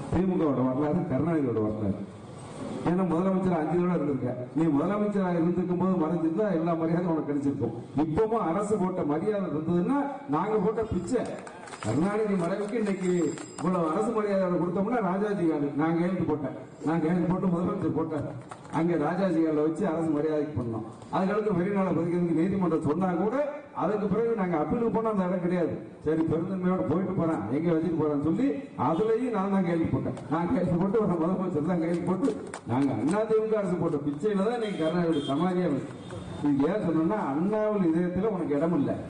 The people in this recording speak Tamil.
திமுகவோட வரலாறு கருணாநிதியோட வரலாறு ஏன்னா முதலமைச்சர் அஞ்சு தடவை இருந்திருக்க நீ முதலமைச்சராக இருந்திருக்கும் போது மறைஞ்சிருந்தா எல்லா மரியாதையும் உனக்கு கிடைச்சிருக்கும் இப்பவும் அரசு போட்ட மரியாதை இருந்ததுன்னா நாங்க போட்ட பிச்சை கருணாநிதி மறைவுக்கு இன்னைக்கு இவ்வளவு அரசு மரியாதை கொடுத்தோம்னா ராஜாஜி காலு நான் கையெழுத்து போட்டேன் நான் கையெழுத்து போட்டு முதலமைச்சர் போட்டேன் அங்க ராஜாஜி காலில் வச்சு அரசு மரியாதைக்கு பண்ணோம் அதுக்கடுத்து வெளிநாள பதிக்கிறதுக்கு நீதிமன்றம் சொன்னா கூட அதுக்கு பிறகு நாங்க அப்பீலுக்கு போனா அந்த இடம் கிடையாது சரி பெருந்தன்மையோட போயிட்டு போறேன் எங்க வச்சுட்டு போறேன்னு சொல்லி அதுலயும் நான் தான் கையெழுத்து போட்டேன் நான் கையெழுத்து போட்டு ஒரு முதலமைச்சர் தான் கையெழுத்து போட்டு நாங்க அண்ணா திமுக அரசு போட்ட பிச்சையில தான் நீங்க கருணாநிதி சமாதியா வச்சு. இது ஏன் சொன்னோம்னா அண்ணாவில் இதயத்துல உனக்கு இடம் இல்லை